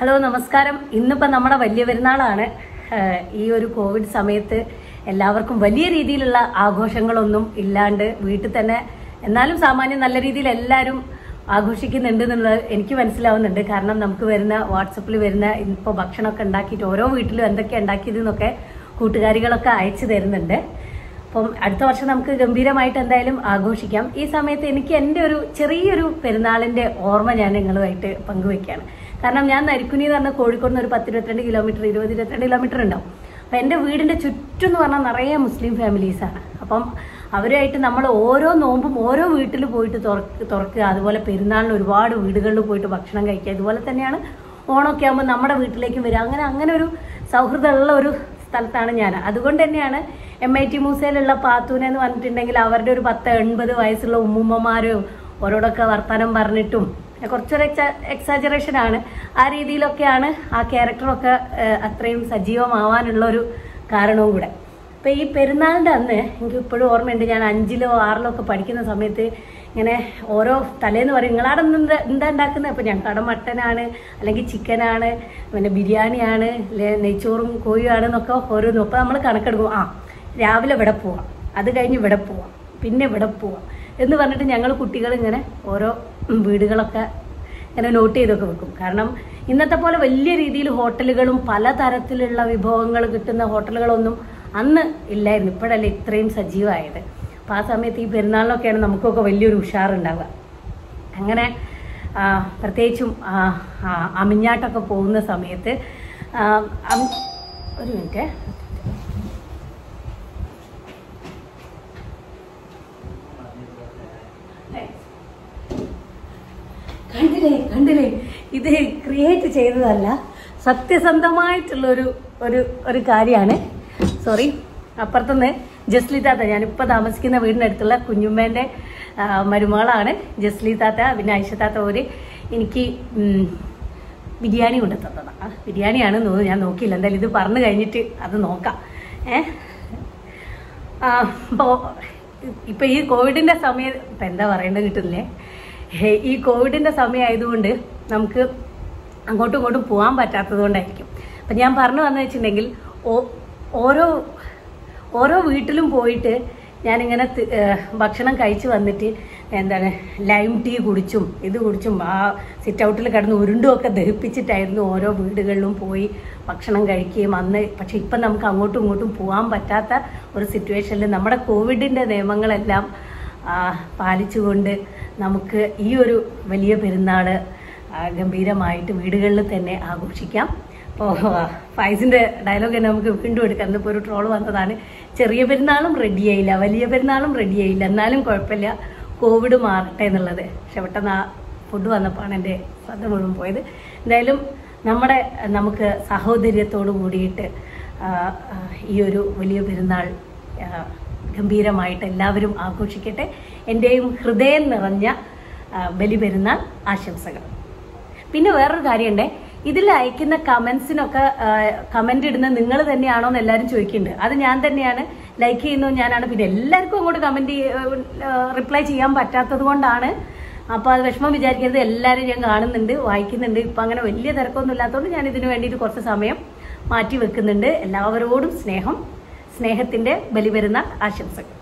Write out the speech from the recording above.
hello നമസ്കാരം ഇന്നിപ്പോൾ നമ്മുടെ വലിയ പെരുന്നാളാണ് ഏഹ് ഈ ഒരു കോവിഡ് സമയത്ത് എല്ലാവർക്കും വലിയ രീതിയിലുള്ള ആഘോഷങ്ങളൊന്നും ഇല്ലാണ്ട് വീട്ടിൽ തന്നെ എന്നാലും സാമാന്യം നല്ല രീതിയിൽ എല്ലാവരും ആഘോഷിക്കുന്നുണ്ട് എന്നുള്ളത് എനിക്ക് മനസ്സിലാവുന്നുണ്ട് കാരണം നമുക്ക് വരുന്ന വാട്സപ്പിൽ വരുന്ന ഇപ്പോൾ ഭക്ഷണമൊക്കെ ഉണ്ടാക്കിയിട്ട് ഓരോ വീട്ടിലും എന്തൊക്കെ ഉണ്ടാക്കിയതെന്നൊക്കെ കൂട്ടുകാരികളൊക്കെ അയച്ചു തരുന്നുണ്ട് അപ്പം അടുത്ത വർഷം നമുക്ക് ഗംഭീരമായിട്ട് എന്തായാലും ആഘോഷിക്കാം ഈ സമയത്ത് എനിക്ക് എൻ്റെ ഒരു ചെറിയൊരു പെരുന്നാളിന്റെ ഓർമ്മ ഞാൻ നിങ്ങളുമായിട്ട് പങ്കുവെക്കുകയാണ് കാരണം ഞാൻ നരിക്കുനി എന്ന് പറഞ്ഞ കോഴിക്കോട് നിന്ന് ഒരു പത്ത് ഇരുപത്തിരണ്ട് കിലോമീറ്റർ ഇരുപത് ഇരുപത്തിരണ്ട് കിലോമീറ്റർ ഉണ്ടാവും അപ്പം എൻ്റെ വീടിൻ്റെ ചുറ്റും എന്ന് പറഞ്ഞാൽ നിറയെ മുസ്ലിം ഫാമിലീസാണ് അപ്പം അവരുമായിട്ട് നമ്മൾ ഓരോ നോമ്പും ഓരോ വീട്ടിൽ പോയിട്ട് തുറക്ക് തുറക്കുക അതുപോലെ പെരുന്നാളിന് ഒരുപാട് വീടുകളിൽ പോയിട്ട് ഭക്ഷണം കഴിക്കുക ഇതുപോലെ തന്നെയാണ് ഓണമൊക്കെ ആകുമ്പോൾ നമ്മുടെ വീട്ടിലേക്കും വരിക അങ്ങനെ അങ്ങനെ ഒരു സൗഹൃദമുള്ള ഒരു സ്ഥലത്താണ് ഞാൻ അതുകൊണ്ട് തന്നെയാണ് എം ഐ ടി മൂസയിലുള്ള പാത്തൂന എന്ന് പറഞ്ഞിട്ടുണ്ടെങ്കിൽ അവരുടെ ഒരു പത്ത് എൺപത് വയസ്സുള്ള ഉമ്മുമ്മമാരും ഓരോടൊക്കെ വർത്തമാനം പറഞ്ഞിട്ടും പിന്നെ കുറച്ചൊരു എക്സാ എക്സാജറേഷൻ ആണ് ആ രീതിയിലൊക്കെയാണ് ആ ക്യാരക്ടറൊക്കെ ഏഹ്, അത്രയും സജീവമാവാനുള്ള ഒരു കാരണവും കൂടെ അപ്പൊ ഈ പെരുന്നാളിന്റെ അന്ന് എനിക്ക് ഇപ്പോഴും ഓർമ്മയുണ്ട് ഞാൻ അഞ്ചിലോ ആറിലോ ഒക്കെ പഠിക്കുന്ന സമയത്ത് ഇങ്ങനെ ഓരോ തലേന്ന് പറയും നിങ്ങളവിടെ നിന്ന് എന്താ എന്താ ഉണ്ടാക്കുന്നത് അപ്പൊ ഞങ്ങളുടെ മട്ടനാണ് അല്ലെങ്കിൽ ചിക്കനാണ് പിന്നെ ബിരിയാണിയാണ് അല്ലെ നെയ്ച്ചോറും കോഴിയാണ് എന്നൊക്കെ ഓരോന്നും അപ്പൊ നമ്മൾ കണക്കെടുക്കും ആ രാവിലെ ഇവിടെ പോവാം അത് കഴിഞ്ഞ് ഇവിടെ പോവാം പിന്നെ ഇവിടെ പോവാം എന്ന് പറഞ്ഞിട്ട് ഞങ്ങൾ കുട്ടികൾ ഇങ്ങനെ ഓരോ വീടുകളൊക്കെ ഇങ്ങനെ നോട്ട് ചെയ്തൊക്കെ വെക്കും കാരണം ഇന്നത്തെ പോലെ വലിയ രീതിയിൽ ഹോട്ടലുകളും പലതരത്തിലുള്ള വിഭവങ്ങൾ കിട്ടുന്ന ഹോട്ടലുകളൊന്നും അന്ന് ഇല്ലായിരുന്നു ഇപ്പോഴല്ലേ ഇത്രയും സജീവമായത് അപ്പോൾ ആ സമയത്ത് ഈ പെരുന്നാളിനൊക്കെയാണ് നമുക്കൊക്കെ വലിയൊരു ഉഷാറുണ്ടാവുക അങ്ങനെ ആ, പ്രത്യേകിച്ചും ആ, ആ, അമിഞ്ഞാട്ടൊക്കെ പോകുന്ന സമയത്ത് ആ, അം- ഒരു മിനിറ്റ് കണ്ടില്ലേ കണ്ടില്ലേ ഇത് ക്രിയേറ്റ് ചെയ്തതല്ല സത്യസന്ധമായിട്ടുള്ള ഒരു ഒരു ഒരു കാര്യമാണ് സോറി അപ്പുറത്തുനിന്ന് ജസ്ലി താത്ത ഞാനിപ്പോൾ താമസിക്കുന്ന വീടിനടുത്തുള്ള കുഞ്ഞുമ്മേൻ്റെ ആ, മരുമകളാണ് ജസ്ലി താത്ത പിന്നെ ഐഷ താത്ത ഒരു എനിക്ക് ഉം, ബിരിയാണി കൊണ്ടു തന്നതാണ് ആ, ബിരിയാണിയാണ് തോന്നുന്നു ഞാൻ നോക്കിയില്ല എന്തായാലും ഇത് പറഞ്ഞു കഴിഞ്ഞിട്ട് അത് നോക്കാം ഏഹ് അപ്പോൾ ഇപ്പൊ ഈ കോവിഡിന്റെ സമയം ഇപ്പൊ എന്താ പറയേണ്ടത് കിട്ടുന്നില്ലേ ഹേ, ഈ കോവിഡിന്റെ സമയം ആയതുകൊണ്ട് നമുക്ക് അങ്ങോട്ടും ഇങ്ങോട്ടും പോകാൻ പറ്റാത്തത് കൊണ്ടായിരിക്കും അപ്പം ഞാൻ പറഞ്ഞു വന്നു വെച്ചിട്ടുണ്ടെങ്കിൽ ഓ- ഓരോ ഓരോ വീട്ടിലും പോയിട്ട് ഞാനിങ്ങനെ തി- ഏഹ് ഭക്ഷണം കഴിച്ച് വന്നിട്ട് എന്താണ് ലൈം ടീ കുടിച്ചും ഇത് കുടിച്ചും ആ സിറ്റ് ഔട്ടിൽ കിടന്ന് ഉരുണ്ടുമൊക്കെ ദഹിപ്പിച്ചിട്ടായിരുന്നു ഓരോ വീടുകളിലും പോയി ഭക്ഷണം കഴിക്കുകയും അന്ന് പക്ഷെ ഇപ്പം നമുക്ക് അങ്ങോട്ടും ഇങ്ങോട്ടും പോകാൻ പറ്റാത്ത ഒരു സിറ്റുവേഷനിൽ നമ്മുടെ കോവിഡിൻ്റെ നിയമങ്ങളെല്ലാം ആ, പാലിച്ചുകൊണ്ട് നമുക്ക് ഈ ഒരു വലിയ പെരുന്നാൾ ഗംഭീരമായിട്ട് വീടുകളിൽ തന്നെ ആഘോഷിക്കാം അപ്പോൾ ഫൈസിൻ്റെ ഡയലോഗ് തന്നെ നമുക്ക് വീണ്ടും എടുക്കാം ഇന്നിപ്പോൾ ഒരു ട്രോൾ വന്നതാണ് ചെറിയ പെരുന്നാളും റെഡിയായില്ല വലിയ പെരുന്നാളും റെഡിയായില്ല എന്നാലും കുഴപ്പമില്ല കോവിഡ് മാറട്ടെ എന്നുള്ളത് പക്ഷെ പെട്ടെന്ന് ആ ഫുഡ് വന്നപ്പോഴാണ് എൻ്റെ ശ്രദ്ധ മുഴുവൻ പോയത് എന്തായാലും നമ്മുടെ നമുക്ക് സഹോദര്യത്തോട് കൂടിയിട്ട് ആ, ആ, ഈ ഒരു വലിയ പെരുന്നാൾ ആ, ഗംഭീരമായിട്ട് എല്ലാവരും ആഘോഷിക്കട്ടെ എൻ്റെയും ഹൃദയം നിറഞ്ഞ ആ, ബലി പെരുന്നാൾ ആശംസകൾ പിന്നെ വേറൊരു കാര്യമുണ്ടേ ഇതിൽ അയക്കുന്ന കമന്റ്സിനൊക്കെ കമന്റ് ഇടുന്ന നിങ്ങൾ തന്നെയാണോ എന്ന് എല്ലാവരും ചോദിക്കുന്നുണ്ട് അത് ഞാൻ തന്നെയാണ് ലൈക്ക് ചെയ്യുന്നത് ഞാനാണ് പിന്നെ എല്ലാവർക്കും അങ്ങോട്ട് കമന്റ് റിപ്ലൈ ചെയ്യാൻ പറ്റാത്തത് കൊണ്ടാണ് അപ്പോൾ അത് വിഷമം വിചാരിക്കരുത് എല്ലാവരും ഞാൻ കാണുന്നുണ്ട് വായിക്കുന്നുണ്ട് ഇപ്പം അങ്ങനെ വലിയ തിരക്കൊന്നും ഇല്ലാത്തതുകൊണ്ട് ഞാൻ ഇതിനു വേണ്ടിയിട്ട് കുറച്ച് സമയം മാറ്റി വെക്കുന്നുണ്ട് എല്ലാവരോടും സ്നേഹം സ്നേഹത്തിന്റെ ബലിപെരുന്ന ആശംസകൾ